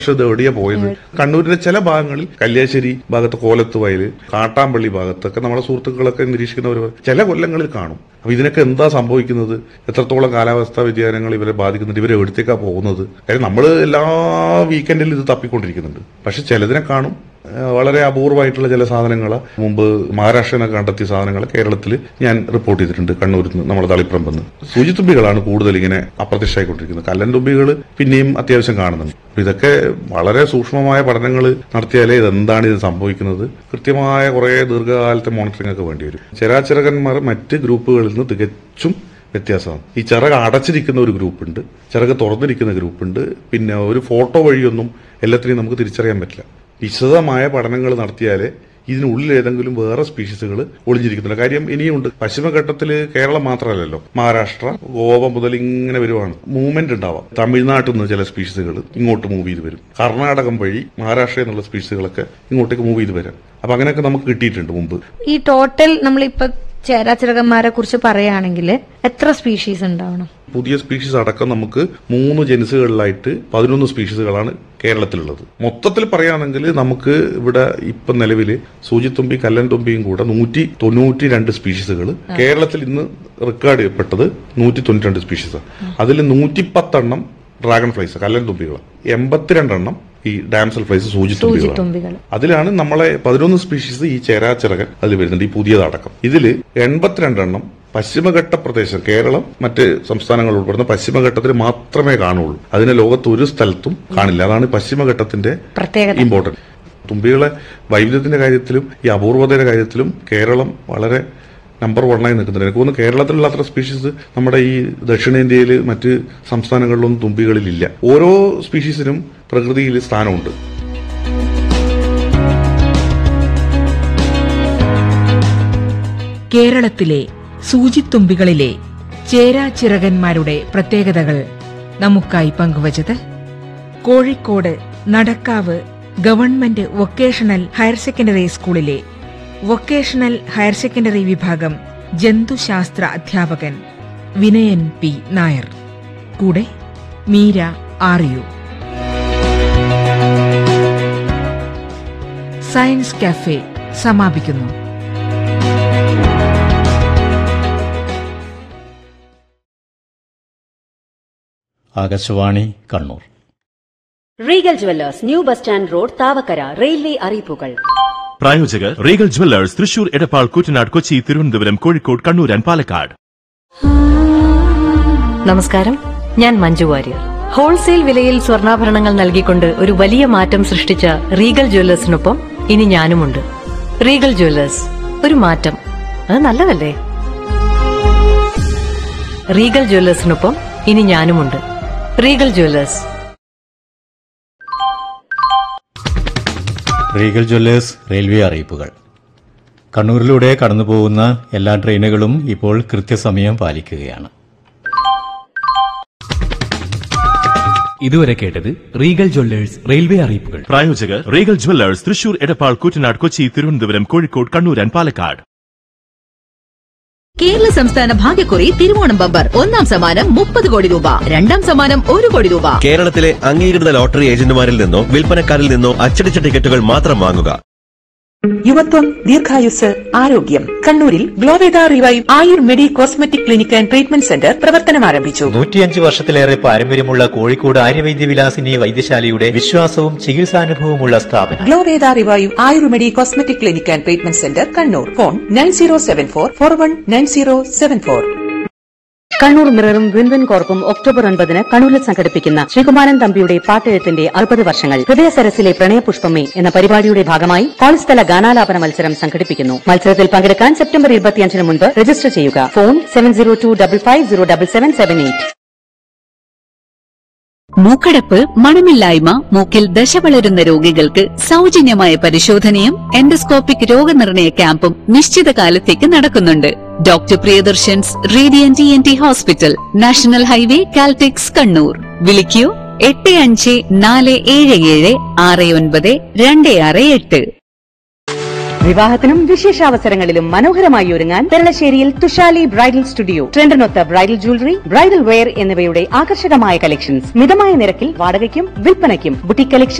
പക്ഷെ ഇത് എവിടെയാ പോയത് കണ്ണൂരിലെ ചില ഭാഗങ്ങളിൽ കല്യാശ്ശേരി ഭാഗത്ത് കോലത്ത് വയല് കാട്ടാമ്പള്ളി ഭാഗത്തൊക്കെ നമ്മുടെ സുഹൃത്തുക്കളൊക്കെ നിരീക്ഷിക്കുന്നവർ ചില കൊല്ലങ്ങളിൽ കാണും അപ്പൊ ഇതിനൊക്കെ എന്താ സംഭവിക്കുന്നത് എത്രത്തോളം കാലാവസ്ഥാ വ്യതിയാനങ്ങൾ ഇവരെ ബാധിക്കുന്നുണ്ട് ഇവരെ എവിടത്തേക്കാ പോകുന്നത് കാര്യം നമ്മൾ എല്ലാ വീക്കെൻഡിലും ഇത് തപ്പിക്കൊണ്ടിരിക്കുന്നുണ്ട് പക്ഷെ ചിലതിനെ കാണും ഏഹ് വളരെ അപൂർവമായിട്ടുള്ള ചില സാധനങ്ങൾ മുമ്പ് മഹാരാഷ്ട്രയിൽ കണ്ടെത്തിയ സാധനങ്ങൾ കേരളത്തിൽ ഞാൻ റിപ്പോർട്ട് ചെയ്തിട്ടുണ്ട് കണ്ണൂരിൽ നിന്ന് നമ്മുടെ തളിപ്പറമ്പെന്ന് സൂചിത്തുമ്പികളാണ് കൂടുതൽ ഇങ്ങനെ അപ്രത്യക്ഷമായിക്കൊണ്ടിരിക്കുന്നത് കല്ലൻതുമ്പികൾ പിന്നെയും അത്യാവശ്യം കാണുന്നുണ്ട് അപ്പൊ ഇതൊക്കെ വളരെ സൂക്ഷ്മമായ പഠനങ്ങൾ നടത്തിയാലേ ഇതെന്താണ് ഇത് സംഭവിക്കുന്നത് കൃത്യമായ കുറെ ദീർഘകാലത്തെ മോണിറ്ററിംഗ് ഒക്കെ വേണ്ടി വരും ചെരാചിറകന്മാർ മറ്റ് ഗ്രൂപ്പുകളിൽ നിന്ന് തികച്ചും വ്യത്യാസമാണ് ഈ ചിറക് അടച്ചിരിക്കുന്ന ഒരു ഗ്രൂപ്പുണ്ട് ചിറക് തുറന്നിരിക്കുന്ന ഗ്രൂപ്പുണ്ട് പിന്നെ ഒരു ഫോട്ടോ വഴിയൊന്നും എല്ലാത്തിനെയും നമുക്ക് തിരിച്ചറിയാൻ പറ്റില്ല വിശദമായ പഠനങ്ങൾ നടത്തിയാലേ ഇതിനുള്ളിൽ ഏതെങ്കിലും വേറെ സ്പീഷീസുകൾ ഒളിഞ്ഞിരിക്കുന്നില്ല കാര്യം ഇനിയുണ്ട് പശ്ചിമഘട്ടത്തിൽ കേരളം മാത്രമല്ലല്ലോ മഹാരാഷ്ട്ര ഗോവ മുതൽ ഇങ്ങനെ വരുവാണ് മൂവ്മെന്റ് ഉണ്ടാവാം തമിഴ്നാട്ടിൽ നിന്ന് ചില സ്പീഷീസുകൾ ഇങ്ങോട്ട് മൂവ് ചെയ്ത് വരും കർണാടകം വഴി മഹാരാഷ്ട്രയിൽ നിന്നുള്ള സ്പീഷീസുകളൊക്കെ ഇങ്ങോട്ടേക്ക് മൂവ് ചെയ്ത് വരാം അപ്പൊ അങ്ങനെയൊക്കെ നമുക്ക് കിട്ടിയിട്ടുണ്ട് മുമ്പ് ഈ ടോട്ടൽ നമ്മളിപ്പോ ചേരാചിറകന്മാരെ കുറിച്ച് പറയുകയാണെങ്കിൽ എത്ര സ്പീഷീസ് ഉണ്ടാവണം പുതിയ സ്പീഷീസ് അടക്കം നമുക്ക് മൂന്ന് ജനുസുകളിലായിട്ട് പതിനൊന്ന് സ്പീഷീസുകളാണ് കേരളത്തിലുള്ളത് മൊത്തത്തിൽ പറയുകയാണെങ്കിൽ നമുക്ക് ഇവിടെ ഇപ്പൊ നിലവിൽ സൂചിത്തുമ്പി കല്ലൻ തുമ്പിയും കൂടെ നൂറ്റി തൊണ്ണൂറ്റി രണ്ട് സ്പീഷീസുകൾ കേരളത്തിൽ ഇന്ന് റെക്കോർഡ് ചെയ്യപ്പെട്ടത് നൂറ്റി തൊണ്ണൂറ്റി രണ്ട് സ്പീഷീസ് അതിൽ നൂറ്റിപ്പത്തെണ്ണം ഡ്രാഗൺ ഫ്ലൈസ് കല്ലൻ തുമ്പികൾ എൺപത്തിരണ്ടെണ്ണം ഈ ഡാംസൽ ഫ്ലൈസ് സൂചിത്തുമ്പികളാണ് സൂചിത്തുമ്പികൾ അതിലാണ് നമ്മളെ പതിനൊന്ന് സ്പീഷീസ് ഈ ചേരാച്ചിറകൻ അതിൽ വരുന്നുണ്ട് ഈ പുതിയതടക്കം ഇതിൽ എൺപത്തിരണ്ടെണ്ണം പശ്ചിമഘട്ട പ്രദേശം കേരളം മറ്റ് സംസ്ഥാനങ്ങൾ ഉൾപ്പെടുന്ന പശ്ചിമഘട്ടത്തിൽ മാത്രമേ കാണുള്ളൂ അതിനെ ലോകത്ത് ഒരു സ്ഥലത്തും കാണില്ല അതാണ് പശ്ചിമഘട്ടത്തിന്റെ പ്രത്യേകത ഇമ്പോർട്ടന്റ് തുമ്പികളെ വൈവിധ്യത്തിന്റെ കാര്യത്തിലും ഈ അപൂർവതയുടെ കാര്യത്തിലും കേരളം വളരെ നമ്പർ വണ്ണായി നിൽക്കുന്നുണ്ട് എനിക്ക് തോന്നുന്നു കേരളത്തിലുള്ള അത്ര സ്പീഷീസ് നമ്മുടെ ഈ ദക്ഷിണേന്ത്യയിൽ മറ്റ് സംസ്ഥാനങ്ങളിലൊന്നും തുമ്പികളിലില്ല ഓരോ സ്പീഷീസിനും പ്രകൃതിയിൽ സ്ഥാനമുണ്ട് കേരളത്തിലെ സൂചിത്തുമ്പികളിലെ ചേരാചിറകന്മാരുടെ പ്രത്യേകതകൾ നമുക്കായി പങ്കുവച്ചത് Kozhikode Nadakkavu government vocational higher secondary സ്കൂളിലെ വൊക്കേഷണൽ ഹയർ സെക്കൻഡറി വിഭാഗം ജന്തുശാസ്ത്ര അധ്യാപകൻ വിനയൻ പി നായർ കൂടെ മീര ആറിയു സയൻസ് കാഫെ സമാപിക്കുന്നു Akashvani Kannur Regal jewellers new bus stand road Thavakkara railway അറിയിപ്പുകൾ പ്രായോജകർ Regal jewellers Thrissur Edappal Koottanad Kochi Thiruvananthapuram Kozhikode Kannur and Palakkad നമസ്കാരം ഞാൻ മഞ്ജു വാര്യർ ഹോൾസെയിൽ വിലയിൽ സ്വർണ്ണാഭരണങ്ങൾ നൽകിക്കൊണ്ട് ഒരു വലിയ മാറ്റം സൃഷ്ടിച്ച റീഗൽ ജ്വല്ലേഴ്സിനൊപ്പം ഇനി ഞാനുമുണ്ട് റീഗൽ ജ്വല്ലേഴ്സ് ഒരു മാറ്റം അത് നല്ലതല്ലേ റീഗൽ ജ്വല്ലേഴ്സിനൊപ്പം ഇനി ഞാനുമുണ്ട് Regal jewellers Regal jewellers railway അറിയിപ്പുകൾ കണ്ണൂരിലൂടെ കടന്നുപോകുന്ന എല്ലാ ട്രെയിനുകളും ഇപ്പോൾ കൃത്യസമയം പാലിക്കുകയാണ് ഇതുവരെ കേട്ടത് റീഗൽ ജ്വല്ലേഴ്സ് റെയിൽവേ അറിയിപ്പുകൾ പ്രായോജകർ Regal jewellers Thrissur Edappal Koottanad Kochi Thiruvananthapuram Kozhikode Kannur and Palakkad Kerala സംസ്ഥാന ഭാഗ്യക്കുറി തിരുവോണം ബമ്പർ ഒന്നാം സമ്മാനം മുപ്പത് കോടി രൂപ രണ്ടാം സമ്മാനം ഒരു കോടി രൂപ കേരളത്തിലെ അംഗീകൃത ലോട്ടറി ഏജന്റുമാരിൽ നിന്നോ വിൽപ്പനക്കാരിൽ നിന്നോ അച്ചടിച്ച ടിക്കറ്റുകൾ മാത്രം വാങ്ങുക യുവത്വം ദീർഘായുസ് ആരോഗ്യം കണ്ണൂരിൽ Glowveda revive Ayurmedi cosmetic clinic and treatment centre പ്രവർത്തനം ആരംഭിച്ചു നൂറ്റിയഞ്ച് വർഷത്തിലേറെ പാരമ്പര്യമുള്ള കോഴിക്കോട് ആര്യവൈദ്യ വിലാസിനി വൈദ്യശാലയുടെ വിശ്വാസവും ചികിത്സാനുഭവമുള്ള സ്ഥാപനം Glowveda revive Ayurmedi cosmetic clinic and treatment centre Kannur phone nine zero seven four four one nine zero seven four Kannur മിററും വിൻവിൻ കോർപ്പും ഒക്ടോബർ ഒൻപതിന് കണ്ണൂരിൽ സംഘടിപ്പിക്കുന്ന ശ്രീകുമാരൻ തമ്പിയുടെ പാട്ടെഴുത്തിന്റെ അറുപത് വർഷങ്ങൾ ഹൃദയ സരസിലെ പ്രണയപുഷ്പമേ എന്ന പരിപാടിയുടെ ഭാഗമായി കോളേജ് തല ഗാനാലാപന മത്സരം സംഘടിപ്പിക്കുന്നു മത്സരത്തിൽ പങ്കെടുക്കാൻ സെപ്റ്റംബർ ഇരുപത്തിയഞ്ചിന് മുൻപ് രജിസ്റ്റർ ചെയ്യുക phone seven zero two double five zero double seven seven eight മൂക്കടപ്പ് മണമില്ലായ്മ മൂക്കിൽ ദശ വളരുന്ന രോഗികൾക്ക് സൗജന്യമായ പരിശോധനയും എൻഡോസ്കോപ്പിക് രോഗനിർണയ ക്യാമ്പും നിശ്ചിത കാലത്തേക്ക് നടക്കുന്നുണ്ട് doctor Priyadarshan's radiant N T hospital national highway Caltex Kannur വിളിക്കൂ എട്ട് അഞ്ച് നാല് ഏഴ് ഏഴ് ആറ് ഒൻപത് രണ്ട് ആറ് എട്ട് വിവാഹത്തിനും വിശേഷാവസരങ്ങളിലും മനോഹരമായി ഒരുങ്ങാൻ പെരളശ്ശേരിയിൽ തുഷാലി ബ്രൈഡൽ സ്റ്റുഡിയോ ട്രെൻഡിനൊത്ത ബ്രൈഡൽ ജ്വല്ലറി ബ്രൈഡൽ വെയർ എന്നിവയുടെ ആകർഷകമായ കളക്ഷൻസ് മിതമായ നിരക്കിൽ വാടകയ്ക്കും വിൽപ്പനയ്ക്കും ബുട്ടിക് കളക്ഷൻ